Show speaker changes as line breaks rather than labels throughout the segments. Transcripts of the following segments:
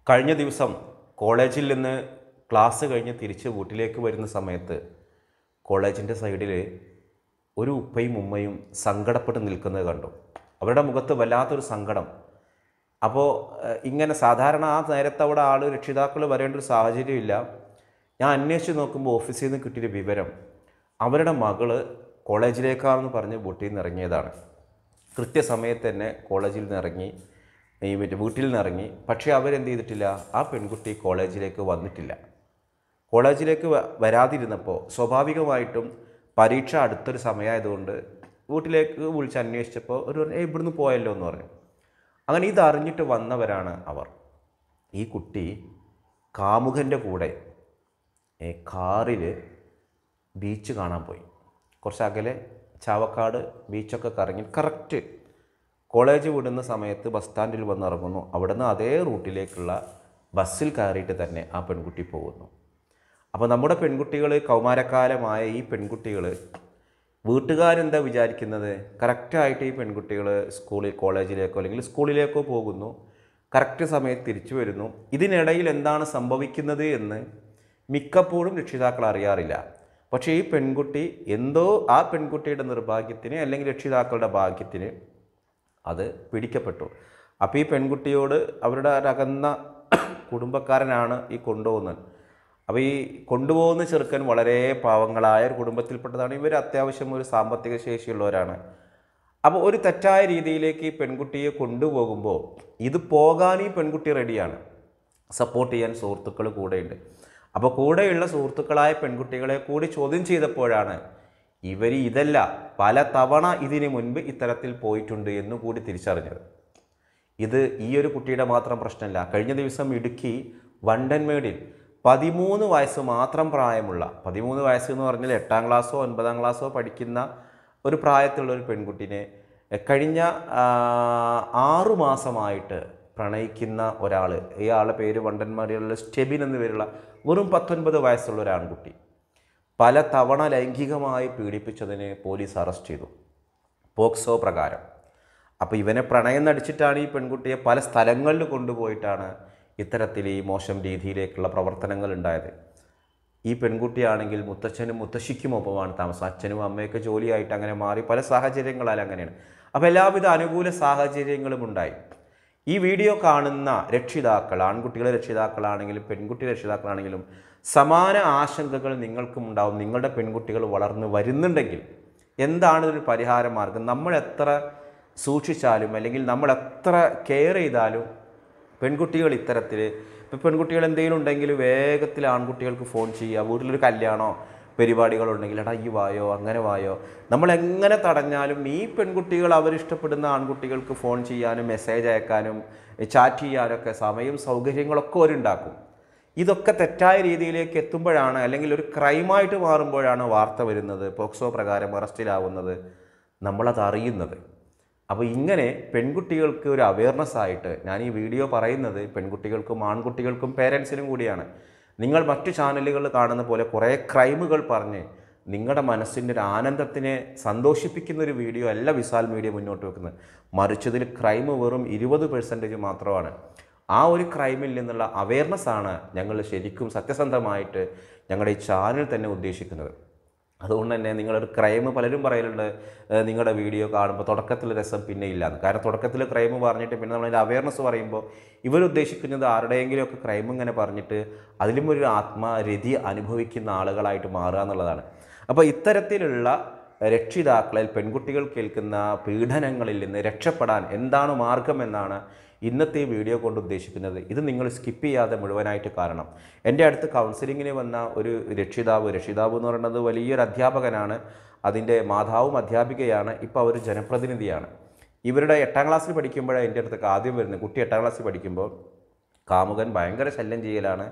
കഴിഞ്ഞ ദിവസം കോളേജിൽ നിന്ന് ക്ലാസ് കഴിഞ്ഞ് തിരിച്ച് വീട്ടിലേക്ക് വരുന്ന സമയത്ത് കോളേജിൻ്റെ സൈഡിൽ ഒരു ഉപ്പയും ഉമ്മയും സങ്കടപ്പെട്ട് നിൽക്കുന്നത് കണ്ടു അവരുടെ മുഖത്ത് വല്ലാത്തൊരു സങ്കടം അപ്പോൾ ഏഹ്, ഇങ്ങനെ സാധാരണ ആ നേരത്തെ അവിടെ ആൾ രക്ഷിതാക്കൾ വരേണ്ട ഒരു സാഹചര്യമില്ല ഞാൻ അന്വേഷിച്ച് നോക്കുമ്പോൾ ഓഫീസിൽ നിന്ന് കിട്ടിയൊരു വിവരം അവരുടെ മകള് കോളേജിലേക്കാണെന്ന് പറഞ്ഞ് വീട്ടിൽ നിന്ന് ഇറങ്ങിയതാണ് കൃത്യസമയത്ത് തന്നെ കോളേജിൽ നിന്ന് ഇറങ്ങി ഈ മറ്റേ വീട്ടിൽ നിന്ന് ഇറങ്ങി പക്ഷേ അവരെന്ത് ചെയ്തിട്ടില്ല ആ പെൺകുട്ടി കോളേജിലേക്ക് വന്നിട്ടില്ല കോളേജിലേക്ക് വ- വരാതിരുന്നപ്പോൾ സ്വാഭാവികമായിട്ടും പരീക്ഷ അടുത്തൊരു സമയമായതുകൊണ്ട് വീട്ടിലേക്ക് വിളിച്ച് അന്വേഷിച്ചപ്പോൾ ഒരു പറഞ്ഞു, ഏയ് ഇവിടുന്ന് പോയല്ലോ എന്ന് പറഞ്ഞു അങ്ങനെ ഇതറിഞ്ഞിട്ട് വന്നവരാണ് അവർ ഈ കുട്ടി കാമുകൻ്റെ കൂടെ ഏ, കാറിൽ ബീച്ച് കാണാൻ പോയി കുറച്ച് അകലെ ചാവക്കാട് ബീച്ചൊക്കെ കറങ്ങി കറക്റ്റ് കോളേജ് വിടുന്ന സമയത്ത് ബസ് സ്റ്റാൻഡിൽ വന്ന് ഇറങ്ങുന്നു അവിടുന്ന് അതേ റൂട്ടിലേക്കുള്ള ബസ്സിൽ കയറിയിട്ട് തന്നെ ആ പെൺകുട്ടി പോകുന്നു അപ്പോൾ നമ്മുടെ പെൺകുട്ടികൾ കൗമാരക്കാലമായ ഈ പെൺകുട്ടികൾ വീട്ടുകാരെന്താ വിചാരിക്കുന്നത് കറക്റ്റായിട്ട് ഈ പെൺകുട്ടികൾ സ്കൂളിൽ കോളേജിലേക്കോ അല്ലെങ്കിൽ സ്കൂളിലേക്കോ പോകുന്നു കറക്റ്റ് സമയത്ത് തിരിച്ചു വരുന്നു ഇതിനിടയിൽ എന്താണ് സംഭവിക്കുന്നത് എന്ന് മിക്കപ്പോഴും രക്ഷിതാക്കൾ അറിയാറില്ല പക്ഷേ ഈ പെൺകുട്ടി എന്തോ ആ പെൺകുട്ടിയുടെ നിർഭാഗ്യത്തിന് അല്ലെങ്കിൽ രക്ഷിതാക്കളുടെ ഭാഗ്യത്തിന് അത് പിടിക്കപ്പെട്ടു അപ്പോൾ ഈ പെൺകുട്ടിയോട് അവരുടെ ഒരകന്ന കുടുംബക്കാരനാണ് ഈ കൊണ്ടുപോകുന്നത് അപ്പോൾ ഈ കൊണ്ടുപോകുന്ന ചെറുക്കൻ വളരെ പാവങ്ങളായ ഒരു കുടുംബത്തിൽപ്പെട്ടതാണ് ഇവർ അത്യാവശ്യം ഒരു സാമ്പത്തിക ശേഷിയുള്ളവരാണ് അപ്പോൾ ഒരു തെറ്റായ രീതിയിലേക്ക് ഈ പെൺകുട്ടിയെ കൊണ്ടുപോകുമ്പോൾ ഇത് പോകാൻ ഈ പെൺകുട്ടി റെഡിയാണ് സപ്പോർട്ട് ചെയ്യാൻ സുഹൃത്തുക്കൾ കൂടെയുണ്ട് അപ്പോൾ കൂടെയുള്ള സുഹൃത്തുക്കളായ പെൺകുട്ടികളെ കൂടി ചോദ്യം ചെയ്തപ്പോഴാണ് ഇവർ ഇതല്ല പല തവണ ഇതിനു മുൻപ് ഇത്തരത്തിൽ പോയിട്ടുണ്ട് എന്ന് കൂടി തിരിച്ചറിഞ്ഞത് ഇത് ഈ ഒരു കുട്ടിയുടെ മാത്രം പ്രശ്നമല്ല കഴിഞ്ഞ ദിവസം ഇടുക്കി വണ്ടൻമേടിൽ പതിമൂന്ന് വയസ്സ് മാത്രം പ്രായമുള്ള പതിമൂന്ന് വയസ്സ് എന്ന് പറഞ്ഞാൽ എട്ടാം ക്ലാസ്സോ ഒൻപതാം ക്ലാസ്സോ പഠിക്കുന്ന ഒരു പ്രായത്തിലുള്ള ഒരു പെൺകുട്ടിനെ എ, കഴിഞ്ഞ ആ, ആറു മാസമായിട്ട് പ്രണയിക്കുന്ന ഒരാൾ ഇയാളുടെ പേര് വണ്ടന്മാരിലുള്ള സ്റ്റെബിൻ എന്ന് പേരുള്ള വെറും പത്തൊൻപത് വയസ്സുള്ള ഒരു ആൺകുട്ടി പല തവണ ലൈംഗികമായി പീഡിപ്പിച്ചതിന് പോലീസ് അറസ്റ്റ് ചെയ്തു പോക്സോ പ്രകാരം അപ്പോൾ ഇവനെ പ്രണയം നടിച്ചിട്ടാണ് ഈ പെൺകുട്ടിയെ പല സ്ഥലങ്ങളിൽ കൊണ്ടുപോയിട്ടാണ് ഇത്തരത്തിൽ ഈ മോശം രീതിയിലേക്കുള്ള പ്രവർത്തനങ്ങൾ ഉണ്ടായത് ഈ പെൺകുട്ടിയാണെങ്കിൽ മുത്തച്ഛനും മുത്തശ്ശിക്കും ഒപ്പമാണ് താമസം അച്ഛനും അമ്മയൊക്കെ ജോലിയായിട്ട് അങ്ങനെ മാറി പല സാഹചര്യങ്ങളാൽ അങ്ങനെയാണ് അപ്പോൾ എല്ലാവിധ അനുകൂല സാഹചര്യങ്ങളും ഉണ്ടായി ഈ വീഡിയോ കാണുന്ന രക്ഷിതാക്കൾ ആൺകുട്ടികളെ രക്ഷിതാക്കളാണെങ്കിലും പെൺകുട്ടി രക്ഷിതാക്കളാണെങ്കിലും സമാന ആശങ്കകൾ നിങ്ങൾക്കും ഉണ്ടാവും നിങ്ങളുടെ പെൺകുട്ടികൾ വളർന്ന് വരുന്നുണ്ടെങ്കിൽ എന്താണ് ഇതിനൊരു പരിഹാര മാർഗം നമ്മൾ എത്ര സൂക്ഷിച്ചാലും അല്ലെങ്കിൽ നമ്മൾ എത്ര കെയർ ചെയ്താലും പെൺകുട്ടികൾ ഇത്തരത്തിൽ ഇപ്പോൾ പെൺകുട്ടികൾ എന്തെങ്കിലും ഉണ്ടെങ്കിൽ വേഗത്തിൽ ആൺകുട്ടികൾക്ക് ഫോൺ ചെയ്യുക വീട്ടിലൊരു കല്യാണമോ പരിപാടികളുണ്ടെങ്കിൽ എടാ ഈ വായോ അങ്ങനെ വായോ നമ്മൾ എങ്ങനെ തടഞ്ഞാലും ഈ പെൺകുട്ടികൾ അവരിഷ്ടപ്പെടുന്ന ആൺകുട്ടികൾക്ക് ഫോൺ ചെയ്യാനും മെസ്സേജ് അയക്കാനും ചാറ്റ് ചെയ്യാനൊക്കെ സമയം സൗകര്യങ്ങളൊക്കെ അവരുണ്ടാക്കും ഇതൊക്കെ തെറ്റായ രീതിയിലേക്ക് എത്തുമ്പോഴാണ് അല്ലെങ്കിൽ ഒരു ക്രൈമായിട്ട് മാറുമ്പോഴാണ് വാർത്ത വരുന്നത് പോക്സോ പ്രകാരം അറസ്റ്റിലാവുന്നത് നമ്മളത് അറിയുന്നത് അപ്പോൾ ഇങ്ങനെ പെൺകുട്ടികൾക്ക് ഒരു അവയർനെസ് ആയിട്ട് ഞാൻ ഈ വീഡിയോ പറയുന്നത് പെൺകുട്ടികൾക്കും ആൺകുട്ടികൾക്കും പേരൻസിനും കൂടിയാണ് നിങ്ങൾ മറ്റു ചാനലുകൾ കാണുന്ന പോലെ കുറേ ക്രൈമുകൾ പറഞ്ഞ് നിങ്ങളുടെ മനസ്സിൻ്റെ ഒരു ആനന്ദത്തിനെ സന്തോഷിപ്പിക്കുന്ന ഒരു വീഡിയോ അല്ല വിസാൽ മീഡിയ മുന്നോട്ട് വെക്കുന്നത് മറിച്ച് ഇതിൽ ക്രൈം വെറും ഇരുപത് പെർസെൻറ്റേജ് മാത്രമാണ് ആ ഒരു ക്രൈമിൽ നിന്നുള്ള അവയർനെസ് ആണ് ഞങ്ങൾ ശരിക്കും സത്യസന്ധമായിട്ട് ഞങ്ങളുടെ ഈ ചാനൽ തന്നെ ഉദ്ദേശിക്കുന്നത് അതുകൊണ്ട് തന്നെ നിങ്ങളൊരു ക്രൈം പലരും പറയലുണ്ട് ഏഹ് നിങ്ങളുടെ വീഡിയോ കാണുമ്പോൾ തുടക്കത്തിൽ രസം പിന്നെ ഇല്ലാന്ന് കാരണം തുടക്കത്തിൽ ക്രൈം പറഞ്ഞിട്ട് പിന്നെ നമ്മളതിൻ്റെ അവയർനെസ് പറയുമ്പോൾ ഇവരുദ്ദേശിക്കുന്നത് ആരുടെയെങ്കിലുമൊക്കെ ക്രൈം ഇങ്ങനെ പറഞ്ഞിട്ട് അതിലും ഒരു ആത്മരതി അനുഭവിക്കുന്ന ആളുകളായിട്ട് മാറുക എന്നുള്ളതാണ് അപ്പോൾ ഇത്തരത്തിലുള്ള രക്ഷിതാക്കളിൽ പെൺകുട്ടികൾ കേൾക്കുന്ന പീഡനങ്ങളിൽ നിന്ന് രക്ഷപ്പെടാൻ എന്താണ് മാർഗം എന്നാണ് ഇന്നത്തെ ഈ വീഡിയോ കൊണ്ട് ഉദ്ദേശിക്കുന്നത് ഇത് നിങ്ങൾ സ്കിപ്പ് ചെയ്യാതെ മുഴുവനായിട്ട് കാരണം എൻ്റെ അടുത്ത് കൗൺസിലിങ്ങിന് വന്ന ഒരു രക്ഷിതാവ് രക്ഷിതാവ് എന്ന് പറയുന്നത് വലിയൊരു അധ്യാപകനാണ് അതിൻ്റെ മാതാവും അധ്യാപികയാണ് ഇപ്പോൾ അവർ ജനപ്രതിനിധിയാണ് ഇവരുടെ എട്ടാം ക്ലാസ്സിൽ പഠിക്കുമ്പോഴാണ് എൻ്റെ അടുത്തൊക്കെ ആദ്യം വരുന്നത് കുട്ടി എട്ടാം ക്ലാസ്സിൽ പഠിക്കുമ്പോൾ കാമുകൻ ഭയങ്കര ശല്യം ചെയ്യലാണ്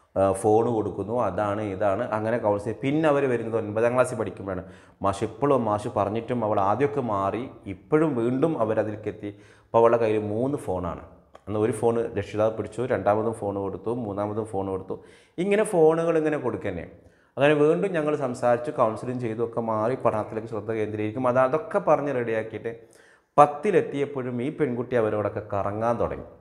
ഫോൺ കൊടുക്കുന്നു അതാണ് ഇതാണ് അങ്ങനെ കൗൺസിലിംഗ് പിന്നെ അവർ വരുന്നത് ഒൻപതാം ക്ലാസ്സിൽ പഠിക്കുമ്പോഴാണ് മാഷ് ഇപ്പോഴും മാഷ് പറഞ്ഞിട്ടും അവൾ ആദ്യമൊക്കെ മാറി ഇപ്പോഴും വീണ്ടും അവരതിലേക്ക് എത്തി അപ്പോൾ അവളുടെ കയ്യിൽ മൂന്ന് ഫോണാണ് അന്ന് ഒരു ഫോൺ രക്ഷിതാവ് പിടിച്ചു രണ്ടാമതും ഫോൺ കൊടുത്തു മൂന്നാമതും ഫോൺ കൊടുത്തു ഇങ്ങനെ ഫോണുകൾ ഇങ്ങനെ കൊടുക്കന്നെ അങ്ങനെ വീണ്ടും ഞങ്ങൾ സംസാരിച്ചു കൗൺസിലിംഗ് ചെയ്തു ഒക്കെ മാറി പഠനത്തിലേക്ക് ശ്രദ്ധ കേന്ദ്രീകരിക്കും അത് അതൊക്കെ പറഞ്ഞ് റെഡിയാക്കിയിട്ട് പത്തിലെത്തിയപ്പോഴും ഈ പെൺകുട്ടി അവരോടൊക്കെ കറങ്ങാൻ തുടങ്ങി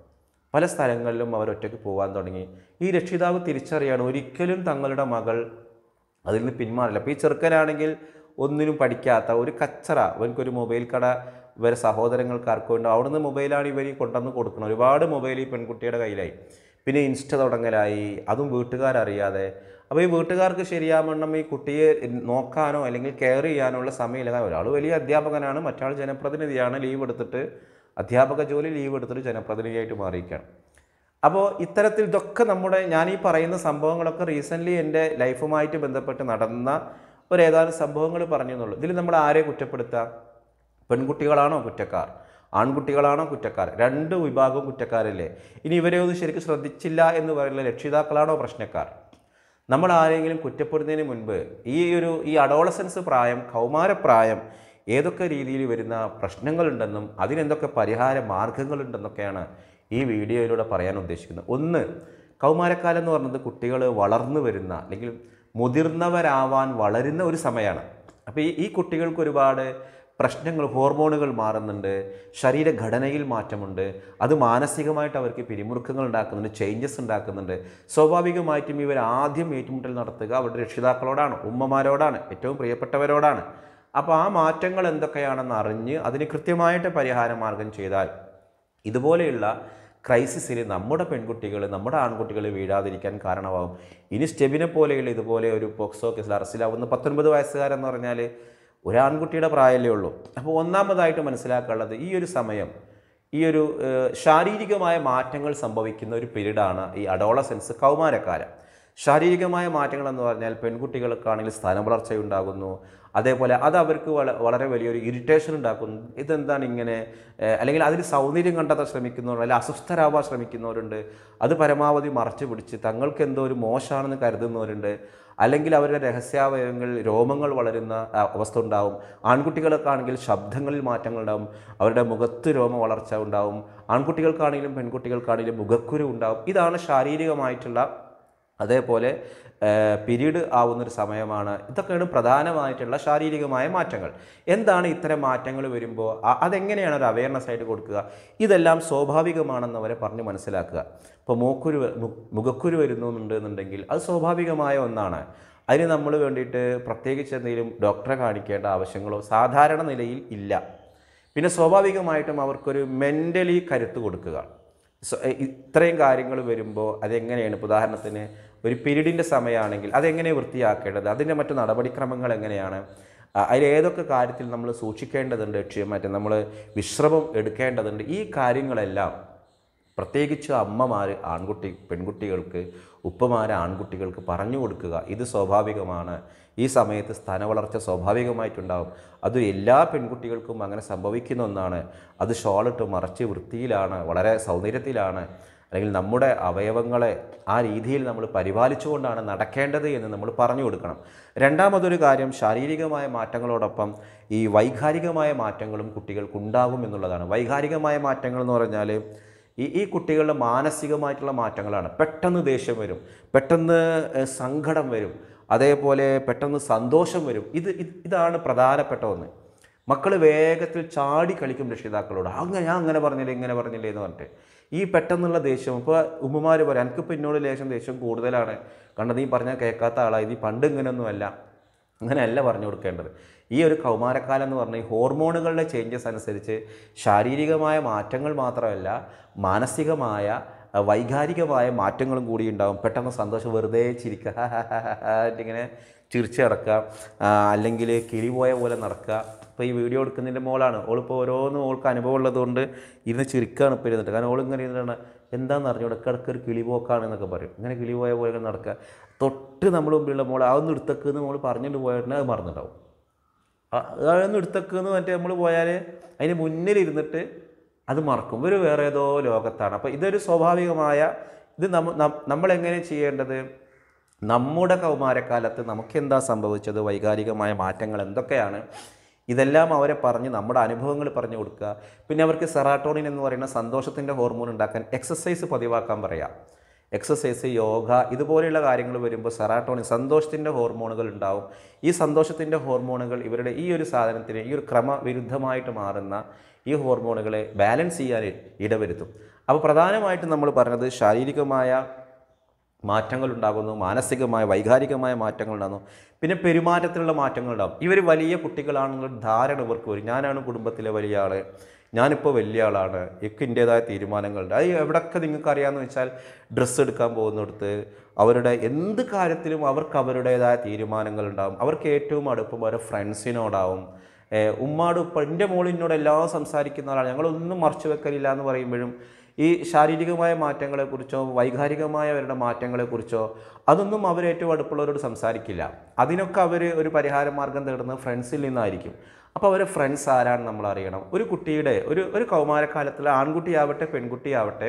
പല സ്ഥലങ്ങളിലും അവർ ഒറ്റയ്ക്ക് പോകാൻ തുടങ്ങി ഈ രക്ഷിതാവ് തിരിച്ചറിയാണ് ഒരിക്കലും തങ്ങളുടെ മകൾ അതിൽ നിന്ന് പിന്മാറില്ല അപ്പോൾ ഈ ചെറുക്കനാണെങ്കിൽ ഒന്നിനും പഠിക്കാത്ത ഒരു കച്ചറ ഇവനക്കൊരു മൊബൈൽ കട ഇവരെ സഹോദരങ്ങൾക്ക് ആർക്കുണ്ട് അവിടുന്ന് മൊബൈലാണ് ഇവർ കൊണ്ടുവന്ന് കൊടുക്കുന്നത് ഒരുപാട് മൊബൈൽ ഈ പെൺകുട്ടിയുടെ കയ്യിലായി പിന്നെ ഇൻസ്റ്റ തുടങ്ങലായി അതും വീട്ടുകാരറിയാതെ അപ്പോൾ ഈ വീട്ടുകാർക്ക് ശരിയാവണ്ണം ഈ കുട്ടിയെ നോക്കാനോ അല്ലെങ്കിൽ കെയർ ചെയ്യാനോ ഉള്ള സമയമില്ല ഒരാൾ വലിയ അധ്യാപകനാണ് മറ്റാൾ ജനപ്രതിനിധിയാണ് ലീവ് എടുത്തിട്ട് അധ്യാപക ജോലി ലീവ് എടുത്തിട്ട് ജനപ്രതിനിധിയായിട്ട് മാറിയിരിക്കുകയാണ് അപ്പോൾ ഇത്തരത്തിൽ ഇതൊക്കെ നമ്മുടെ ഞാൻ ഈ പറയുന്ന സംഭവങ്ങളൊക്കെ റീസെൻ്റ്ലി എൻ്റെ ലൈഫുമായിട്ട് ബന്ധപ്പെട്ട് നടന്ന ഒരു ഏതാനും സംഭവങ്ങൾ പറഞ്ഞു എന്നുള്ളൂ ഇതിൽ നമ്മൾ ആരെ കുറ്റപ്പെടുത്തുക പെൺകുട്ടികളാണോ കുറ്റക്കാർ ആൺകുട്ടികളാണോ കുറ്റക്കാർ രണ്ട് വിഭാഗവും കുറ്റക്കാരല്ലേ ഇനി ഇവരെ ഒന്നും ശരിക്കും ശ്രദ്ധിച്ചില്ല എന്ന് പറയുന്ന രക്ഷിതാക്കളാണോ പ്രശ്നക്കാർ നമ്മൾ ആരെങ്കിലും കുറ്റപ്പെടുന്നതിന് മുൻപ് ഈ ഒരു ഈ അഡോളസൻസ് പ്രായം കൗമാരപ്രായം ഏതൊക്കെ രീതിയിൽ വരുന്ന പ്രശ്നങ്ങളുണ്ടെന്നും അതിനെന്തൊക്കെ പരിഹാര മാർഗങ്ങളുണ്ടെന്നൊക്കെയാണ് ഈ വീഡിയോയിലൂടെ പറയാൻ ഉദ്ദേശിക്കുന്നത് ഒന്ന് കൗമാരക്കാലം എന്ന് പറയുന്നത് കുട്ടികൾ വളർന്നു വരുന്ന അല്ലെങ്കിൽ മുതിർന്നവരാവാൻ വളരുന്ന ഒരു സമയമാണ് അപ്പോൾ ഈ ഈ കുട്ടികൾക്ക് ഒരുപാട് പ്രശ്നങ്ങൾ ഹോർമോണുകൾ മാറുന്നുണ്ട് ശരീരഘടനയിൽ മാറ്റമുണ്ട് അത് മാനസികമായിട്ട് അവർക്ക് പിരിമുറുക്കങ്ങൾ ഉണ്ടാക്കുന്നുണ്ട് ചേഞ്ചസ് ഉണ്ടാക്കുന്നുണ്ട് സ്വാഭാവികമായിട്ടും ഇവർ ആദ്യം ഏറ്റുമുട്ടൽ നടത്തുക അവരുടെ രക്ഷിതാക്കളോടാണ് ഉമ്മമാരോടാണ് ഏറ്റവും പ്രിയപ്പെട്ടവരോടാണ് അപ്പോൾ ആ മാറ്റങ്ങൾ എന്തൊക്കെയാണെന്ന് അറിഞ്ഞ് അതിന് കൃത്യമായിട്ട് പരിഹാര മാർഗം ചെയ്താൽ ഇതുപോലെയുള്ള ക്രൈസിസിൽ നമ്മുടെ പെൺകുട്ടികൾ നമ്മുടെ ആൺകുട്ടികൾ വീഴാതിരിക്കാൻ കാരണമാകും ഇനി സ്റ്റെബിനെ പോലെയുള്ള ഇതുപോലെ ഒരു പോക്സോ കേസിൽ അറസ്റ്റിലാവുന്ന പത്തൊൻപത് വയസ്സുകാരെന്ന് പറഞ്ഞാൽ ഒരു ആൺകുട്ടിയുടെ പ്രായമല്ലേ ഉള്ളൂ അപ്പോൾ ഒന്നാമതായിട്ട് മനസ്സിലാക്കാനുള്ളത് ഈ ഒരു സമയം ഈ ഒരു ഏഹ്, ശാരീരികമായ മാറ്റങ്ങൾ സംഭവിക്കുന്ന ഒരു പീരീഡാണ് ഈ അഡോളസെൻസ് കൗമാരക്കാലം ശാരീരികമായ മാറ്റങ്ങൾ എന്ന് പറഞ്ഞാൽ പെൺകുട്ടികൾക്കാണെങ്കിൽ സ്ഥാനവളർച്ചയുണ്ടാകുന്നു അതേപോലെ അത് അവർക്ക് വള വളരെ വലിയൊരു ഇറിറ്റേഷൻ ഉണ്ടാക്കുന്നു ഇതെന്താണ് ഇങ്ങനെ ഏഹ്, അല്ലെങ്കിൽ അതിൽ സൗന്ദര്യം കണ്ടെത്താൻ ശ്രമിക്കുന്നവരുണ്ട് അല്ലെങ്കിൽ അസ്വസ്ഥരാവാൻ ശ്രമിക്കുന്നവരുണ്ട് അത് പരമാവധി മറച്ചു പിടിച്ച് തങ്ങൾക്ക് എന്തോ ഒരു മോശമാണെന്ന് കരുതുന്നവരുണ്ട് അല്ലെങ്കിൽ അവരുടെ രഹസ്യാവയവങ്ങളിൽ രോമങ്ങൾ വളരുന്ന ആ, അവസ്ഥ ഉണ്ടാവും ആൺകുട്ടികൾക്കാണെങ്കിൽ ശബ്ദങ്ങളിൽ മാറ്റങ്ങൾ ഉണ്ടാവും അവരുടെ മുഖത്ത് രോമ വളർച്ച ഉണ്ടാവും ആൺകുട്ടികൾക്കാണെങ്കിലും പെൺകുട്ടികൾക്കാണെങ്കിലും മുഖക്കുരു ഉണ്ടാവും ഇതാണ് ശാരീരികമായിട്ടുള്ള അതേപോലെ പിരീഡ് ആവുന്നൊരു സമയമാണ് ഇതൊക്കെയാണ് പ്രധാനമായിട്ടുള്ള ശാരീരികമായ മാറ്റങ്ങൾ എന്താണ് ഇത്തരം മാറ്റങ്ങൾ വരുമ്പോൾ അ- അതെങ്ങനെയാണ് ഒരു അവയർനെസ് ആയിട്ട് കൊടുക്കുക ഇതെല്ലാം സ്വാഭാവികമാണെന്ന് അവരെ പറഞ്ഞ് മനസ്സിലാക്കുക ഇപ്പോൾ മൂക്കുരു വ- മു- മുഖക്കുരു വരുന്നുണ്ട് എന്നുണ്ടെങ്കിൽ അത് സ്വാഭാവികമായ ഒന്നാണ് അതിന് നമ്മൾ വേണ്ടിയിട്ട് പ്രത്യേകിച്ച് എന്തെങ്കിലും ഡോക്ടറെ കാണിക്കേണ്ട ആവശ്യങ്ങളോ സാധാരണ നിലയിൽ ഇല്ല പിന്നെ സ്വാഭാവികമായിട്ടും അവർക്കൊരു മെൻ്റലി കരുത്ത് കൊടുക്കുക സോ, എ- ഇത്രയും കാര്യങ്ങൾ വരുമ്പോൾ അതെങ്ങനെയാണ് ഇപ്പോൾ ഉദാഹരണത്തിന് ഒരു പീരീഡിൻ്റെ സമയമാണെങ്കിൽ അതെങ്ങനെ വൃത്തിയാക്കേണ്ടത് അതിൻ്റെ മറ്റു നടപടിക്രമങ്ങൾ എങ്ങനെയാണ് അ- അതിൽ ഏതൊക്കെ കാര്യത്തിൽ നമ്മൾ സൂക്ഷിക്കേണ്ടതുണ്ട് ക്ഷ- മറ്റേ നമ്മൾ വിശ്രമം എടുക്കേണ്ടതുണ്ട് ഈ കാര്യങ്ങളെല്ലാം പ്രത്യേകിച്ച് അമ്മമാർ ആൺകുട്ടി പെൺകുട്ടികൾക്ക് ഉപ്പമാർ ആൺകുട്ടികൾക്ക് പറഞ്ഞു കൊടുക്കുക ഇത് സ്വാഭാവികമാണ് ഈ സമയത്ത് സ്ഥാനവളർച്ച സ്വാഭാവികമായിട്ടുണ്ടാവും അത് എല്ലാ പെൺകുട്ടികൾക്കും അങ്ങനെ സംഭവിക്കുന്ന ഒന്നാണ് അത് ഷോളിട്ട് മറച്ച് വൃത്തിയിലാണ് വളരെ സൗന്ദര്യത്തിലാണ് അല്ലെങ്കിൽ നമ്മുടെ അവയവങ്ങളെ ആ രീതിയിൽ നമ്മൾ പരിപാലിച്ചുകൊണ്ടാണ് നടക്കേണ്ടത് എന്ന് നമ്മൾ പറഞ്ഞു കൊടുക്കണം രണ്ടാമതൊരു കാര്യം ശാരീരികമായ മാറ്റങ്ങളോടൊപ്പം ഈ വൈകാരികമായ മാറ്റങ്ങളും കുട്ടികൾക്കുണ്ടാകും എന്നുള്ളതാണ് വൈകാരികമായ മാറ്റങ്ങൾ എന്ന് പറഞ്ഞാൽ ഈ ഈ കുട്ടികളുടെ മാനസികമായിട്ടുള്ള മാറ്റങ്ങളാണ് പെട്ടെന്ന് ദേഷ്യം വരും പെട്ടെന്ന് ഏഹ്, സങ്കടം വരും അതേപോലെ പെട്ടെന്ന് സന്തോഷം വരും ഇത് ഇത് ഇതാണ് പ്രധാനപ്പെട്ട ഒന്ന് മക്കൾ വേഗത്തിൽ ചാടി കളിക്കും രക്ഷിതാക്കളോട് അങ്ങനെ ഞാൻ അങ്ങനെ പറഞ്ഞില്ലേ ഇങ്ങനെ പറഞ്ഞില്ലേ എന്ന് പറഞ്ഞിട്ട് ഈ പെട്ടെന്നുള്ള ദേഷ്യം ഇപ്പോൾ ഉമ്മമാർ പറയാം എനിക്കിപ്പോൾ എന്നോട് ലേശം ദേഷ്യം കൂടുതലാണ് കാരണം നീ പറഞ്ഞാൽ കേൾക്കാത്ത ആളായി നീ പണ്ട് ഇങ്ങനെയൊന്നുമല്ല അങ്ങനെയല്ല പറഞ്ഞു കൊടുക്കേണ്ടത് ഈ ഒരു കൗമാരക്കാലം എന്ന് പറഞ്ഞാൽ ഈ ഹോർമോണുകളുടെ ചേഞ്ചസ് അനുസരിച്ച് ശാരീരികമായ മാറ്റങ്ങൾ മാത്രമല്ല മാനസികമായ അഹ് വൈകാരികമായ മാറ്റങ്ങളും കൂടി ഉണ്ടാവും പെട്ടെന്ന് സന്തോഷം വെറുതെ ചിരിക്കുക ഇങ്ങനെ ചിരിച്ച് നടക്കുക ആ, അല്ലെങ്കിൽ കിളി പോയ പോലെ നടക്കുക ഇപ്പോൾ ഈ വീഡിയോ എടുക്കുന്നതിൻ്റെ മോളാണ് ഓളിപ്പോൾ ഓരോന്നും ഓൾക്ക് അനുഭവം ഉള്ളതുകൊണ്ട് ഇരുന്ന് ചിരിക്കുകയാണ് ഇപ്പോൾ ഇരുന്നിട്ട് കാരണം ഓളിങ്ങനെ ഇരുന്നിട്ടാണ് എന്താണെന്ന് അറിഞ്ഞു ഇടയ്ക്കിടയ്ക്ക് ഒരു കിളി പോക്കാണ് എന്നൊക്കെ പറയും ഇങ്ങനെ കിളി പോയ പോലെ ഇങ്ങനെ നടക്കുക തൊട്ട് നമ്മൾ മുമ്പിലുള്ള മോൾ അതൊന്നും എടുത്തേക്കെന്ന് നമ്മൾ പറഞ്ഞിട്ട് പോയിട്ടുണ്ടെങ്കിൽ അത് മറന്നിട്ടുണ്ടാവും ആ- അതൊന്നും എടുത്തേക്കെന്ന് മറ്റേ നമ്മൾ പോയാൽ അതിന് മുന്നിൽ ഇരുന്നിട്ട് അത് മറക്കും ഇവർ വേറെ ഏതോ ലോകത്താണ് അപ്പോൾ ഇതൊരു സ്വാഭാവികമായ ഇത് നമ്മ നം- നമ്മളെങ്ങനെ ചെയ്യേണ്ടത് നമ്മുടെ കൗമാരക്കാലത്ത് നമുക്കെന്താ സംഭവിച്ചത് വൈകാരികമായ മാറ്റങ്ങൾ എന്തൊക്കെയാണ് ഇതെല്ലാം അവരെ പറഞ്ഞ് നമ്മുടെ അനുഭവങ്ങൾ പറഞ്ഞു കൊടുക്കുക പിന്നെ അവർക്ക് സെറാട്ടോണിൻ എന്ന് പറയുന്ന സന്തോഷത്തിൻ്റെ ഹോർമോൺ ഉണ്ടാക്കാൻ എക്സസൈസ് പതിവാക്കാൻ പറയാം എക്സസൈസ് യോഗ ഇതുപോലെയുള്ള കാര്യങ്ങൾ വരുമ്പോൾ സെറാട്ടോണിൻ സന്തോഷത്തിൻ്റെ ഹോർമോണുകൾ ഉണ്ടാവും ഈ സന്തോഷത്തിൻ്റെ ഹോർമോണുകൾ ഇവരുടെ ഈ ഒരു സാധനത്തിന് ഈ ഒരു ക്രമവിരുദ്ധമായിട്ട് മാറുന്ന ഈ ഹോർമോണുകളെ ബാലൻസ് ചെയ്യാൻ ഇടവരുത്തും അപ്പോൾ പ്രധാനമായിട്ടും നമ്മൾ പറഞ്ഞത് ശാരീരികമായ മാറ്റങ്ങൾ ഉണ്ടാകുന്നു മാനസികമായ വൈകാരികമായ മാറ്റങ്ങൾ ഉണ്ടാകുന്നു പിന്നെ പെരുമാറ്റത്തിലുള്ള മാറ്റങ്ങൾ ഉണ്ടാകും ഇവർ വലിയ കുട്ടികളാണെന്നുള്ള ധാരണ ഇവർക്ക് വരും ഞാനാണ് കുടുംബത്തിലെ വലിയ ആൾ ഞാനിപ്പോൾ വലിയ ആളാണ് എനിക്ക് എൻ്റേതായ തീരുമാനങ്ങളുണ്ട് അത് എവിടെയൊക്കെ നിങ്ങൾക്ക് അറിയാമെന്ന് വെച്ചാൽ ഡ്രസ്സ് എടുക്കാൻ പോകുന്നിടത്ത് അവരുടെ എന്ത് കാര്യത്തിലും അവർക്ക് അവരുടേതായ തീരുമാനങ്ങൾ ഉണ്ടാകും അവർക്ക് ഏറ്റവും അടുപ്പം അവരുടെ ഫ്രണ്ട്സിനോടാവും ഏഹ് ഉമ്മാട് ഉപ്പ എൻ്റെ മോളിനോട് എല്ലാം സംസാരിക്കുന്ന ആളാണ് ഞങ്ങളൊന്നും മറച്ചു വെക്കലില്ല എന്ന് പറയുമ്പോഴും ഈ ശാരീരികമായ മാറ്റങ്ങളെക്കുറിച്ചോ വൈകാരികമായ അവരുടെ മാറ്റങ്ങളെക്കുറിച്ചോ അതൊന്നും അവർ ഏറ്റവും അടുപ്പുള്ളവരോട് സംസാരിക്കില്ല അതിനൊക്കെ അവർ ഒരു പരിഹാര മാർഗം തേടുന്നത് ഫ്രണ്ട്സിൽ നിന്നായിരിക്കും അപ്പോൾ അവരെ ഫ്രണ്ട്സ് ആരാണ് നമ്മൾ അറിയണം ഒരു കുട്ടിയുടെ ഒരു ഒരു കൗമാരക്കാലത്തിൽ ആൺകുട്ടിയാവട്ടെ പെൺകുട്ടിയാവട്ടെ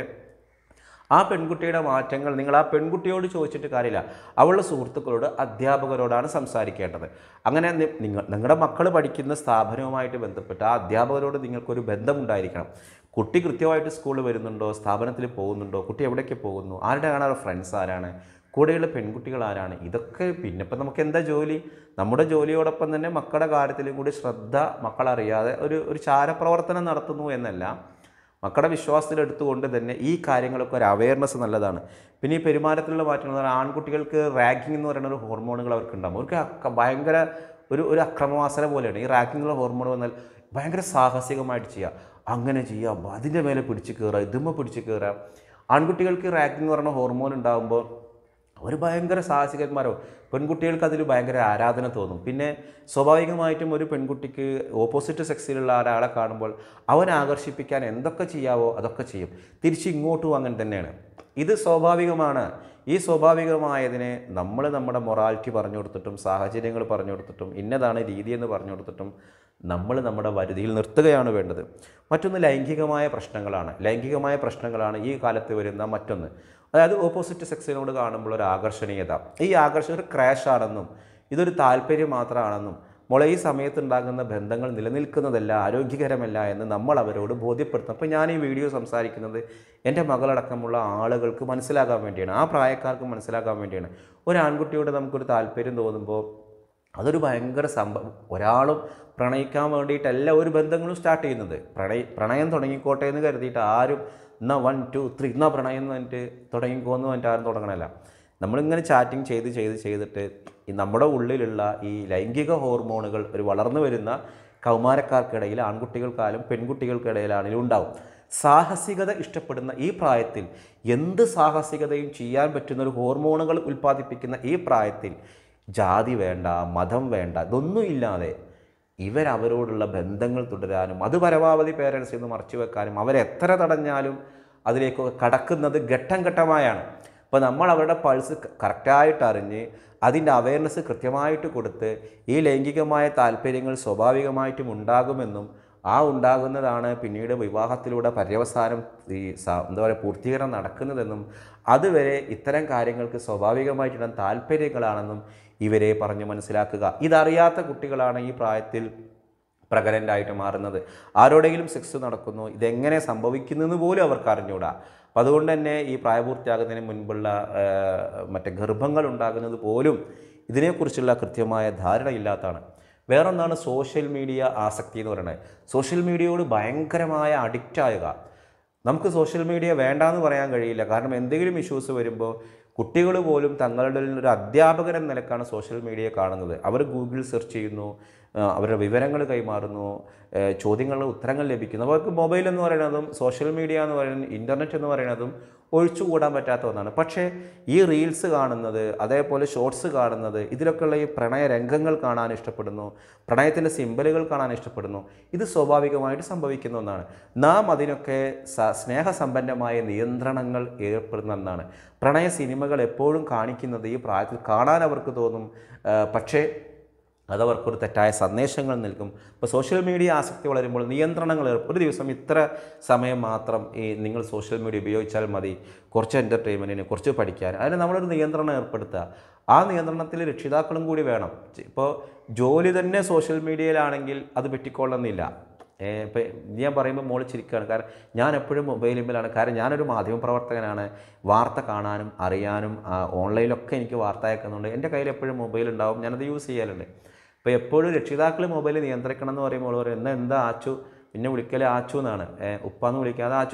ആ പെൺകുട്ടിയുടെ മാറ്റങ്ങൾ നിങ്ങൾ ആ പെൺകുട്ടിയോട് ചോദിച്ചിട്ട് കാര്യമില്ല അവളുടെ സുഹൃത്തുക്കളോട് അധ്യാപകരോടാണ് സംസാരിക്കേണ്ടത് അങ്ങനെ നി- നിങ്ങൾ നിങ്ങളുടെ മക്കൾ പഠിക്കുന്ന സ്ഥാപനവുമായിട്ട് ബന്ധപ്പെട്ട് ആ അധ്യാപകരോട് നിങ്ങൾക്കൊരു ബന്ധമുണ്ടായിരിക്കണം കുട്ടി കൃത്യമായിട്ട് സ്കൂളിൽ വരുന്നുണ്ടോ സ്ഥാപനത്തിൽ പോകുന്നുണ്ടോ കുട്ടി എവിടേക്ക് പോകുന്നു ആരുടെയാണ് അവരുടെ ഫ്രണ്ട്സ് ആരാണ് കൂടെയുള്ള പെൺകുട്ടികൾ ആരാണ് ഇതൊക്കെ പിന്നെ ഇപ്പം നമുക്ക് എന്താ ജോലി നമ്മുടെ ജോലിയോടൊപ്പം തന്നെ മക്കളുടെ കാര്യത്തിലും കൂടി ശ്രദ്ധ മക്കളറിയാതെ ഒരു ഒരു ചാരപ്രവർത്തനം നടത്തുന്നു എന്നല്ല മക്കളുടെ വിശ്വാസത്തിൽ എടുത്തുകൊണ്ട് തന്നെ ഈ കാര്യങ്ങളൊക്കെ ഒരു അവയർനെസ് നല്ലതാണ് പിന്നെ ഈ പെരുമാറ്റത്തിലുള്ള മാറ്റങ്ങൾ എന്ന് പറഞ്ഞാൽ ആൺകുട്ടികൾക്ക് റാഗിങ് എന്ന് പറയുന്ന ഒരു ഹോർമോണുകൾ അവർക്ക് ഉണ്ടാകും അവർക്ക് അക്ക- ഭയങ്കര ഒരു ഒരു അക്രമവാസന പോലെയാണ് ഈ റാഗിങ്ങിലുള്ള ഹോർമോൺ വന്നാൽ ഭയങ്കര സാഹസികമായിട്ട് ചെയ്യുക അങ്ങനെ ചെയ്യുക അതിൻ്റെ മേലെ പിടിച്ച് കയറുക ഇതുമ്മ പിടിച്ച് കയറുക ആൺകുട്ടികൾക്ക് റാഗിങ് എന്ന് പറയുന്ന ഹോർമോൺ ഉണ്ടാകുമ്പോൾ അവർ ഭയങ്കര സാഹസികന്മാരോ പെൺകുട്ടികൾക്ക് അതിൽ ഭയങ്കര ആരാധന തോന്നും പിന്നെ സ്വാഭാവികമായിട്ടും ഒരു പെൺകുട്ടിക്ക് ഓപ്പോസിറ്റ് സെക്സിലുള്ള ഒരാളെ കാണുമ്പോൾ അവൻ ആകർഷിപ്പിക്കാൻ എന്തൊക്കെ ചെയ്യാവോ അതൊക്കെ ചെയ്യും തിരിച്ച് ഇങ്ങോട്ടും അങ്ങനെ തന്നെയാണ് ഇത് സ്വാഭാവികമാണ് ഈ സ്വാഭാവികമായതിനെ നമ്മൾ നമ്മുടെ മൊറാലിറ്റി പറഞ്ഞു കൊടുത്തിട്ടും സാഹചര്യങ്ങൾ പറഞ്ഞു കൊടുത്തിട്ടും ഇന്നതാണ് രീതി എന്ന് പറഞ്ഞു കൊടുത്തിട്ടും നമ്മൾ നമ്മുടെ വരുതിയിൽ നിർത്തുകയാണ് വേണ്ടത് മറ്റൊന്ന് ലൈംഗികമായ പ്രശ്നങ്ങളാണ് ലൈംഗികമായ പ്രശ്നങ്ങളാണ് ഈ കാലത്ത് വരുന്ന മറ്റൊന്ന് അതായത് ഓപ്പോസിറ്റ് സെക്സിനോട് കാണുമ്പോൾ ഒരു ആകർഷണീയത ഈ ആകർഷണം ഒരു ക്രാഷ് ആണെന്നും ഇതൊരു താല്പര്യം മാത്രമാണെന്നും മോളെ ഈ സമയത്ത് ഉണ്ടാകുന്ന ബന്ധങ്ങൾ നിലനിൽക്കുന്നതല്ല ആരോഗ്യകരമല്ല എന്ന് നമ്മൾ അവരോട് ബോധ്യപ്പെടുത്തണം അപ്പോൾ ഞാൻ ഈ വീഡിയോ സംസാരിക്കുന്നത് എൻ്റെ മകളടക്കമുള്ള ആളുകൾക്ക് മനസ്സിലാക്കാൻ വേണ്ടിയാണ് ആ പ്രായക്കാർക്ക് മനസ്സിലാക്കാൻ വേണ്ടിയാണ് ഒരു ആൺകുട്ടിയോട് നമുക്കൊരു താല്പര്യം തോന്നുമ്പോൾ അതൊരു ഭയങ്കര സംഭവം ഒരാളും പ്രണയിക്കാൻ വേണ്ടിയിട്ടല്ല ഒരു ബന്ധങ്ങളും സ്റ്റാർട്ട് ചെയ്യുന്നത് പ്രണയ പ്രണയം തുടങ്ങിക്കോട്ടെ എന്ന് കരുതിയിട്ട് ആരും എന്നാ വൺ ടു ത്രീ എന്നാ പ്രണയം എന്ന് പറഞ്ഞിട്ട് തുടങ്ങിക്കോന്ന് പറഞ്ഞിട്ട് ആരും തുടങ്ങണമല്ല നമ്മളിങ്ങനെ ചാറ്റിങ് ചെയ്ത് ചെയ്ത് ചെയ്തിട്ട് ഈ നമ്മുടെ ഉള്ളിലുള്ള ഈ ലൈംഗിക ഹോർമോണുകൾ ഒരു വളർന്നു വരുന്ന കൗമാരക്കാർക്കിടയിൽ ആൺകുട്ടികൾക്കായാലും പെൺകുട്ടികൾക്കിടയിലാണെങ്കിലും ഉണ്ടാവും സാഹസികത ഇഷ്ടപ്പെടുന്ന ഈ പ്രായത്തിൽ എന്ത് സാഹസികതയും ചെയ്യാൻ പറ്റുന്ന ഒരു ഹോർമോണുകൾ ഉൽപ്പാദിപ്പിക്കുന്ന ഈ പ്രായത്തിൽ ജാതി വേണ്ട മതം വേണ്ട ഇതൊന്നും ഇല്ലാതെ ഇവരവരോടുള്ള ബന്ധങ്ങൾ തുടരാനും അത് പരമാവധി പേരൻസിൽ നിന്ന് മറച്ചു വെക്കാനും അവരെത്ര തടഞ്ഞാലും അതിലേക്ക് കടക്കുന്നത് ഘട്ടം ഘട്ടമായാണ് അപ്പോൾ നമ്മൾ അവരുടെ പൾസ് കറക്റ്റായിട്ട് അറിഞ്ഞ് അതിൻ്റെ അവയർനെസ് കൃത്യമായിട്ട് കൊടുത്ത് ഈ ലൈംഗികമായ താല്പര്യങ്ങൾ സ്വാഭാവികമായിട്ടും ഉണ്ടാകുമെന്നും ആ ഉണ്ടാകുന്നതാണ് പിന്നീട് വിവാഹത്തിലൂടെ പര്യവസാനം ഈ സ- എന്താ പറയുക പൂർത്തീകരണം നടക്കുന്നതെന്നും അതുവരെ ഇത്തരം കാര്യങ്ങൾക്ക് സ്വാഭാവികമായിട്ടുള്ള താല്പര്യങ്ങളാണെന്നും ഇവരെ പറഞ്ഞ് മനസ്സിലാക്കുക ഇതറിയാത്ത കുട്ടികളാണ് ഈ പ്രായത്തിൽ പ്രകടൻ്റ് ആയിട്ട് മാറുന്നത് ആരോടെങ്കിലും സെക്സ് നടക്കുന്നു ഇതെങ്ങനെ സംഭവിക്കുന്നെന്ന് പോലും അവർക്ക് അറിഞ്ഞൂടാ അപ്പം അതുകൊണ്ട് തന്നെ ഈ പ്രായപൂർത്തിയാകുന്നതിന് മുൻപുള്ള ആ, മറ്റേ ഗർഭങ്ങൾ ഉണ്ടാകുന്നത് പോലും ഇതിനെക്കുറിച്ചുള്ള കൃത്യമായ ധാരണയില്ലാത്തതാണ് വേറൊന്നാണ് സോഷ്യൽ മീഡിയ ആസക്തി എന്ന് പറയുന്നത് സോഷ്യൽ മീഡിയയോട് ഭയങ്കരമായ അഡിക്റ്റ് ആവുക നമുക്ക് സോഷ്യൽ മീഡിയ വേണ്ടാന്ന് പറയാൻ കഴിയില്ല കാരണം എന്തെങ്കിലും ഇഷ്യൂസ് വരുമ്പോൾ കുട്ടികൾ പോലും തങ്ങളുടെ ഒരു അധ്യാപകൻ എന്ന നിലക്കാണ് സോഷ്യൽ മീഡിയ കാണുന്നത് അവർ ഗൂഗിൾ സെർച്ച് ചെയ്യുന്നു ആ, അവരുടെ വിവരങ്ങൾ കൈമാറുന്നു ഏ, ചോദ്യങ്ങളുടെ ഉത്തരങ്ങൾ ലഭിക്കുന്നു അപ്പോൾ അവർക്ക് മൊബൈൽ എന്ന് പറയുന്നതും സോഷ്യൽ മീഡിയ എന്ന് പറയുന്നതും ഇൻ്റർനെറ്റ് എന്ന് പറയുന്നതും ഒഴിച്ചുകൂടാൻ പറ്റാത്ത ഒന്നാണ് പക്ഷേ ഈ റീൽസ് കാണുന്നത് അതേപോലെ ഷോർട്സ് കാണുന്നത് ഇതിലൊക്കെയുള്ള ഈ പ്രണയ രംഗങ്ങൾ കാണാൻ ഇഷ്ടപ്പെടുന്നു പ്രണയത്തിൻ്റെ സിമ്പലുകൾ കാണാൻ ഇഷ്ടപ്പെടുന്നു ഇത് സ്വാഭാവികമായിട്ട് സംഭവിക്കുന്ന ഒന്നാണ് നാം അതിനൊക്കെ സ സ്നേഹസമ്പന്നമായ നിയന്ത്രണങ്ങൾ ഏർപ്പെടുന്ന ഒന്നാണ് പ്രണയ സിനിമകൾ എപ്പോഴും കാണിക്കുന്നത് ഈ പ്രായത്തിൽ കാണാൻ അവർക്ക് തോന്നും ആ, പക്ഷേ അതവർക്കൊരു തെറ്റായ സന്ദേശങ്ങൾ നൽകും ഇപ്പോൾ സോഷ്യൽ മീഡിയ ആസക്തി വളരുമ്പോൾ നിയന്ത്രണങ്ങൾ ഏർ- ഒരു ദിവസം ഇത്ര സമയം മാത്രം ഈ നിങ്ങൾ സോഷ്യൽ മീഡിയ ഉപയോഗിച്ചാൽ മതി കുറച്ച് എൻ്റർടൈൻമെൻറ്റിന് കുറച്ച് പഠിക്കാൻ അതിന് നമ്മളൊരു നിയന്ത്രണം ഏർപ്പെടുത്തുക ആ നിയന്ത്രണത്തിൽ രക്ഷിതാക്കളും കൂടി വേണം ഇപ്പോൾ ജോലി തന്നെ സോഷ്യൽ മീഡിയയിലാണെങ്കിൽ അത് പറ്റിക്കൊള്ളുന്നില്ല ഇപ്പം ഞാൻ പറയുമ്പോൾ മോള് ചിരിക്കുകയാണ് കാരണം ഞാൻ എപ്പോഴും മൊബൈലിന്മേലാണ് കാരണം ഞാനൊരു മാധ്യമപ്രവർത്തകനാണ് വാർത്ത കാണാനും അറിയാനും ആ, ഓൺലൈനിലൊക്കെ എനിക്ക് വാർത്ത അയക്കുന്നുണ്ട് എൻ്റെ കയ്യിൽ എപ്പോഴും മൊബൈൽ ഉണ്ടാവും ഞാനത് യൂസ് ചെയ്യാറുണ്ട് അപ്പോൾ എപ്പോഴും രക്ഷിതാക്കൾ മൊബൈൽ നിയന്ത്രിക്കണം എന്ന് പറയുമ്പോൾ പറയും എന്നാ എന്താ ആച്ചു പിന്നെ വിളിക്കൽ ആച്ചു എന്നാണ് ഏ, ഉപ്പാന്ന് വിളിക്കാതെ ആച്ചു എന്ന്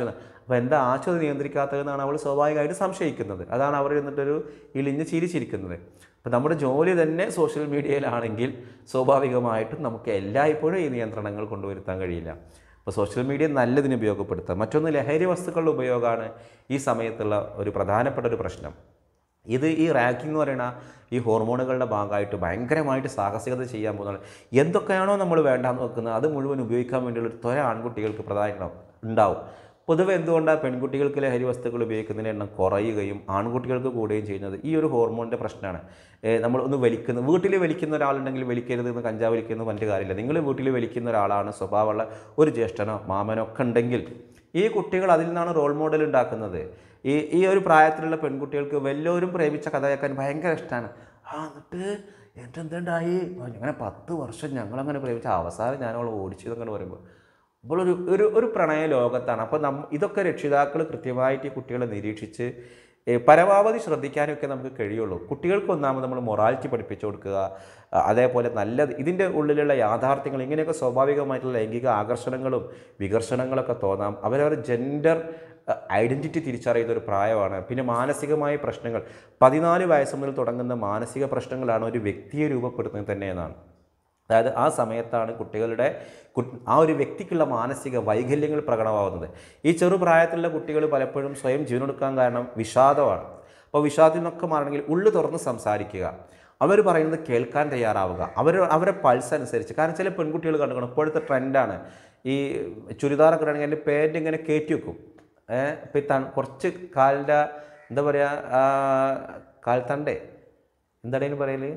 അപ്പോൾ എന്താ ആശുപ നിയന്ത്രിക്കാത്തതെന്നാണ് അവൾ സ്വാഭാവികമായിട്ട് സംശയിക്കുന്നത് അതാണ് അവർ എന്നിട്ടൊരു ഇളിഞ്ഞ് ചിരിച്ചിരിക്കുന്നത് അപ്പോൾ നമ്മുടെ ജോലി തന്നെ സോഷ്യൽ മീഡിയയിലാണെങ്കിൽ സ്വാഭാവികമായിട്ടും നമുക്ക് എല്ലായ്പ്പോഴും ഈ നിയന്ത്രണങ്ങൾ കൊണ്ടുവരുത്താൻ കഴിയില്ല അപ്പോൾ സോഷ്യൽ മീഡിയ നല്ലതിന് ഉപയോഗപ്പെടുത്താം മറ്റൊന്ന് ലഹരി വസ്തുക്കളുടെ ഉപയോഗമാണ് ഈ സമയത്തുള്ള ഒരു പ്രധാനപ്പെട്ട ഒരു പ്രശ്നം ഇത് ഈ റാങ്കിങ് എന്ന് പറയുന്ന ഈ ഹോർമോണുകളുടെ ഭാഗമായിട്ട് ഭയങ്കരമായിട്ട് സാഹസികത ചെയ്യാൻ പോകുന്നത് എന്തൊക്കെയാണോ നമ്മൾ വേണ്ടാന്ന് വെക്കുന്നത് അത് മുഴുവൻ ഉപയോഗിക്കാൻ വേണ്ടിയുള്ള ഒരു ത്വര ആൺകുട്ടികൾക്ക് പ്രധാനം ഉണ്ടാവും പൊതുവെ എന്തുകൊണ്ടാണ് പെൺകുട്ടികൾക്ക് ലഹരി വസ്തുക്കൾ ഉപയോഗിക്കുന്നതിൻ്റെ എണ്ണം കുറയുകയും ആൺകുട്ടികൾക്ക് കൂടുകയും ചെയ്യുന്നത് ഈ ഒരു ഹോർമോണിൻ്റെ പ്രശ്നമാണ് ഏ, നമ്മൾ ഒന്ന് വലിക്കുന്ന വീട്ടിൽ വലിക്കുന്ന ഒരാളുണ്ടെങ്കിൽ വലിക്കരുത് എന്ന് കഞ്ചാവ് വലിക്കുന്ന പറഞ്ഞിട്ട് കാര്യമില്ല നിങ്ങൾ വീട്ടിൽ വലിക്കുന്ന ഒരാളാണ് സ്വഭാവമുള്ള ഒരു ജ്യേഷ്ഠനോ മാമനോ ഒക്കെ ഉണ്ടെങ്കിൽ ഈ കുട്ടികൾ അതിൽ നിന്നാണ് റോൾ മോഡൽ ഉണ്ടാക്കുന്നത് ഈ ഈ ഒരു പ്രായത്തിലുള്ള പെൺകുട്ടികൾക്ക് വല്ലവരും പ്രേമിച്ച കഥ കേൾക്കാൻ ഭയങ്കര ഇഷ്ടമാണ് ആ എന്നിട്ട് എൻ്റെ എന്തുണ്ടായി അങ്ങനെ പത്ത് വർഷം ഞങ്ങളങ്ങനെ പ്രേമിച്ച അവസാനം ഞാൻ അവളെ ഓടിച്ചു എന്നൊക്കെ പറയുമ്പോൾ അപ്പോൾ ഒരു ഒരു ഒരു പ്രണയ ലോകത്താണ് അപ്പോൾ നം ഇതൊക്കെ രക്ഷിതാക്കൾ കൃത്യമായിട്ട് ഈ കുട്ടികളെ നിരീക്ഷിച്ച് ഏ, പരമാവധി ശ്രദ്ധിക്കാനൊക്കെ നമുക്ക് കഴിയുള്ളൂ കുട്ടികൾക്ക് ഒന്നാമത് നമ്മൾ മൊറാലിറ്റി പഠിപ്പിച്ചു കൊടുക്കുക അ- അതേപോലെ നല്ലത് ഇതിൻ്റെ ഉള്ളിലുള്ള യാഥാർത്ഥ്യങ്ങൾ ഇങ്ങനെയൊക്കെ സ്വാഭാവികമായിട്ടുള്ള ലൈംഗിക ആകർഷണങ്ങളും വികർഷണങ്ങളൊക്കെ തോന്നാം അവരവർ ജെൻഡർ ഐഡൻറ്റിറ്റി തിരിച്ചറിയുന്ന ഒരു പ്രായമാണ് പിന്നെ മാനസികമായ പ്രശ്നങ്ങൾ പതിനാല് വയസ്സ് മുതൽ തുടങ്ങുന്ന മാനസിക പ്രശ്നങ്ങളാണ് ഒരു വ്യക്തിയെ രൂപപ്പെടുത്തുന്നത് തന്നെ എന്നാണ് അതായത് ആ സമയത്താണ് കുട്ടികളുടെ കു- ആ ഒരു വ്യക്തിക്കുള്ള മാനസിക വൈകല്യങ്ങൾ പ്രകടമാവുന്നത് ഈ ചെറുപ്രായത്തിലുള്ള കുട്ടികൾ പലപ്പോഴും സ്വയം ജീവനെടുക്കാൻ കാരണം വിഷാദമാണ് അപ്പോൾ വിഷാദത്തിൽ നിന്നൊക്കെ മാറണമെങ്കിൽ ഉള്ളു തുറന്ന് സംസാരിക്കുക അവർ പറയുന്നത് കേൾക്കാൻ തയ്യാറാവുക അവർ അവരെ പൾസ് അനുസരിച്ച് കാരണം ചില പെൺകുട്ടികൾ കണ്ടുക്കണം ഇപ്പോഴത്തെ ട്രെൻഡാണ് ഈ ചുരിദാറൊക്കെ ഇടണമെങ്കിൽ എൻ്റെ പാൻറ് ഇങ്ങനെ കയറ്റി വെക്കും ഏഹ് ഇപ്പം ഈ തൺ കുറച്ച് കാലിൻ്റെ എന്താ പറയുക കാൽത്തണ്ടേ എന്താണ് അതിന് പറയല്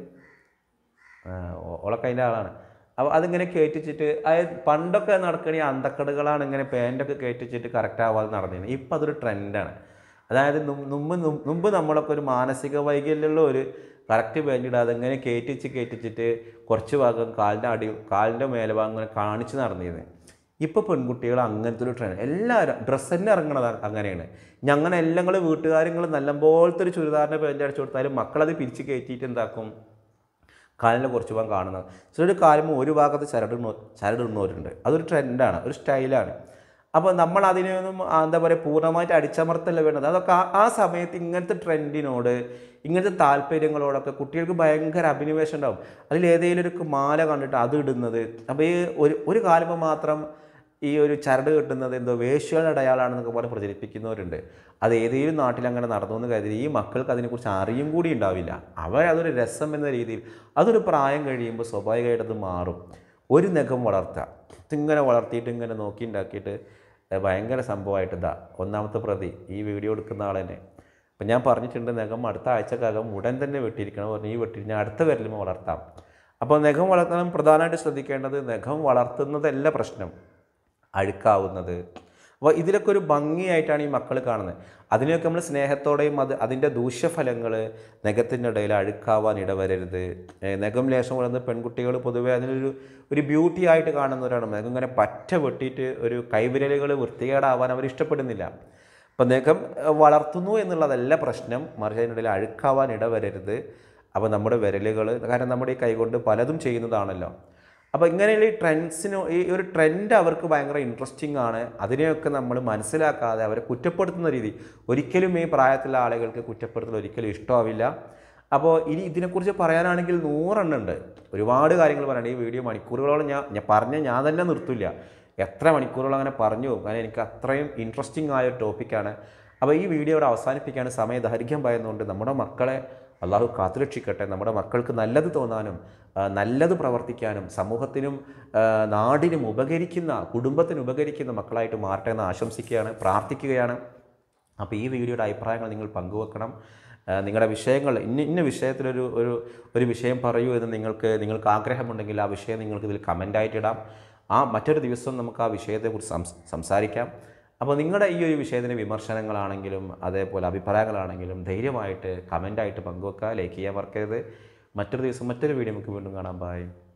ഓളൊക്കെ അതിൻ്റെ ആളാണ് അപ്പോൾ അതിങ്ങനെ കയറ്റിച്ചിട്ട് അതായത് പണ്ടൊക്കെ നടക്കണ അന്തക്കടുകളാണ് ഇങ്ങനെ പാൻറ്റൊക്കെ കയറ്റിച്ചിട്ട് കറക്റ്റ് ആവാതെ നടന്നിരുന്നത് ഇപ്പം അതൊരു ട്രെൻഡാണ് അതായത് നും- മുമ്പ് നും- മുമ്പ് നമ്മളൊക്കെ ഒരു മാനസിക വൈകല്യമുള്ള ഒരു കറക്റ്റ് പാൻറ് ഇടാതെ ഇങ്ങനെ കയറ്റിച്ച് കയറ്റിച്ചിട്ട് കുറച്ച് ഭാഗം കാലിൻ്റെ അടി കാലിൻ്റെ മേലെ ഭാഗം ഇങ്ങനെ കാണിച്ച് നടന്നിരുന്നത് ഇപ്പോൾ പെൺകുട്ടികൾ അങ്ങനത്തെ ഒരു ട്രെൻഡ് എല്ലാവരും ഡ്രസ്സ് തന്നെ ഇറങ്ങണത് അങ്ങനെയാണ് ഞങ്ങനെ എല്ലാം കൂടെ വീട്ടുകാര്യങ്ങൾ നല്ലപോലത്തെ ഒരു ചുരിദാറിൻ്റെ പാൻറ് അടിച്ചു കൊടുത്താലും മക്കളത് പിരിച്ച് കയറ്റിയിട്ട് എന്താക്കും കാലിൻ്റെ കുറച്ച് ഭാഗം കാണുന്നത് ചിലർ കാലുമ്പോൾ ഒരു ഭാഗത്ത് ചരടിടുന്ന ചരടിടുന്നവരുണ്ട് അതൊരു ട്രെൻഡാണ് ഒരു സ്റ്റൈലാണ് അപ്പോൾ നമ്മൾ അതിനൊന്നും ആ, എന്താ പറയുക പൂർണ്ണമായിട്ട് അടിച്ചമർത്തല്ല വേണ്ടത് അതൊക്കെ ആ ആ സമയത്ത് ഇങ്ങനത്തെ ട്രെൻഡിനോട് ഇങ്ങനത്തെ താല്പര്യങ്ങളോടൊക്കെ കുട്ടികൾക്ക് ഭയങ്കര അഭിനിവേശം ഉണ്ടാവും അതിൽ ഏതെങ്കിലും ഒരു മാല കണ്ടിട്ട് അത് ഇടുന്നത് അപ്പോൾ ഈ ഒരു ഒരു കാലുമ്പോൾ മാത്രം ഈ ഒരു ചരട് കെട്ടുന്നത് എന്തോ വേശ്യകളുടെ അടയാളാണെന്നൊക്കെ പറഞ്ഞ് പ്രചരിപ്പിക്കുന്നവരുണ്ട് അത് ഏതെങ്കിലും നാട്ടിൽ അങ്ങനെ നടന്നു എന്ന് കരുതി ഈ മക്കൾക്ക് അതിനെക്കുറിച്ച് അറിയും കൂടി ഉണ്ടാവില്ല അവരതൊരു രസം എന്ന രീതിയിൽ അതൊരു പ്രായം കഴിയുമ്പോൾ സ്വാഭാവികമായിട്ട് അത് മാറും ഒരു നഖം വളർത്തുക ഇതിങ്ങനെ വളർത്തിയിട്ട് ഇങ്ങനെ നോക്കി ഉണ്ടാക്കിയിട്ട് ഏ, ഭയങ്കര സംഭവമായിട്ട് ഇതാ ഒന്നാമത്തെ പ്രതി ഈ വീഡിയോ എടുക്കുന്ന ആൾ തന്നെ അപ്പം ഞാൻ പറഞ്ഞിട്ടുണ്ട് നഖം അടുത്ത ആഴ്ചക്കകം ഉടൻ തന്നെ വെട്ടിയിരിക്കണം പറഞ്ഞു ഈ വെട്ടി ഞാൻ അടുത്ത വിരലും വളർത്താം അപ്പോൾ നഖം വളർത്താൻ പ്രധാനമായിട്ട് ശ്രദ്ധിക്കേണ്ടത് നഖം വളർത്തുന്നതല്ല പ്രശ്നം അഴുക്കാവുന്നത് അപ്പോൾ ഇതിലൊക്കെ ഒരു ഭംഗിയായിട്ടാണ് ഈ മക്കൾ കാണുന്നത് അതിനെയൊക്കെ നമ്മൾ സ്നേഹത്തോടെയും അത് അതിൻ്റെ ദൂഷ്യഫലങ്ങൾ നഖത്തിൻ്റെ ഇടയിൽ അഴുക്കാവാൻ ഇടവരരുത് ഏ, നഖം ലേശം വളർന്ന പെൺകുട്ടികൾ പൊതുവേ അതിനൊരു ഒരു ബ്യൂട്ടി ആയിട്ട് കാണുന്നവരാണ് നഖം ഇങ്ങനെ പറ്റ വെട്ടിയിട്ട് ഒരു കൈവിരലുകൾ വൃത്തികേടാവാൻ അവർ ഇഷ്ടപ്പെടുന്നില്ല അപ്പം നഖം ഏഹ്, വളർത്തുന്നു എന്നുള്ളതല്ല പ്രശ്നം മറിച്ച് അതിനിടയിൽ അഴുക്കാവാൻ ഇടവരരുത് അപ്പോൾ നമ്മുടെ വിരലുകൾ കാരണം നമ്മുടെ ഈ കൈകൊണ്ട് പലതും ചെയ്യുന്നതാണല്ലോ അപ്പോൾ ഇങ്ങനെയുള്ള ഈ ട്രെൻഡ്സിന് ഈ ഒരു ട്രെൻഡ് അവർക്ക് ഭയങ്കര ഇൻട്രസ്റ്റിംഗ് ആണ് അതിനെയൊക്കെ നമ്മൾ മനസ്സിലാക്കാതെ അവരെ കുറ്റപ്പെടുത്തുന്ന രീതി ഒരിക്കലും ഈ പ്രായത്തിലുള്ള ആളുകൾക്ക് കുറ്റപ്പെടുത്തൽ ഒരിക്കലും ഇഷ്ടമാവില്ല അപ്പോൾ ഇനി ഇതിനെക്കുറിച്ച് പറയാനാണെങ്കിൽ നൂറെണ്ണം ഉണ്ട് ഒരുപാട് കാര്യങ്ങൾ പറയണം ഈ വീഡിയോ മണിക്കൂറുകളോളം ഞാൻ ഞാൻ പറഞ്ഞ ഞാൻ തന്നെ നിർത്തില്ല എത്ര മണിക്കൂറുകൾ അങ്ങനെ പറഞ്ഞു പോകും കാരണം എനിക്ക് അത്രയും ഇൻട്രസ്റ്റിംഗ് ആയ ഒരു ടോപ്പിക്കാണ് അപ്പോൾ ഈ വീഡിയോ ഇവിടെ അവസാനിപ്പിക്കാൻ സമയ ദൈർഘ്യം ഭയന്നുകൊണ്ട് നമ്മുടെ മക്കളെ അള്ളാഹു കാത്തുരക്ഷിക്കട്ടെ നമ്മുടെ മക്കൾക്ക് നല്ലത് തോന്നാനും ആ, നല്ലത് പ്രവർത്തിക്കാനും സമൂഹത്തിനും ആ, നാടിനും ഉപകരിക്കുന്ന കുടുംബത്തിന് ഉപകരിക്കുന്ന മക്കളായിട്ട് മാറട്ടെ എന്ന് ആശംസിക്കുകയാണ് പ്രാർത്ഥിക്കുകയാണ് അപ്പോൾ ഈ വീഡിയോയുടെ അഭിപ്രായങ്ങൾ നിങ്ങൾ പങ്കുവെക്കണം ആ, നിങ്ങളുടെ വിഷയങ്ങൾ ഇന്ന ഇന്ന വിഷയത്തിലൊരു ഒരു ഒരു വിഷയം പറയൂ എന്ന് നിങ്ങൾക്ക് നിങ്ങൾക്ക് ആഗ്രഹമുണ്ടെങ്കിൽ ആ വിഷയം നിങ്ങൾക്ക് ഇതിൽ കമൻ്റായിട്ട് ഇടാം ആ മറ്റൊരു ദിവസം നമുക്ക് ആ വിഷയത്തെക്കുറിച്ച് സംസ് സംസാരിക്കാം അപ്പോൾ നിങ്ങളുടെ ഈ ഒരു വിഷയത്തിൻ്റെ വിമർശനങ്ങളാണെങ്കിലും അതേപോലെ അഭിപ്രായങ്ങളാണെങ്കിലും ധൈര്യമായിട്ട് കമൻ്റായിട്ട് പങ്കുവെക്കുക ലൈക്ക് ചെയ്യാൻ മറക്കരുത് മറ്റൊരു ദിവസം മറ്റൊരു വീഡിയോ നമുക്ക് വീണ്ടും കാണാം ബൈ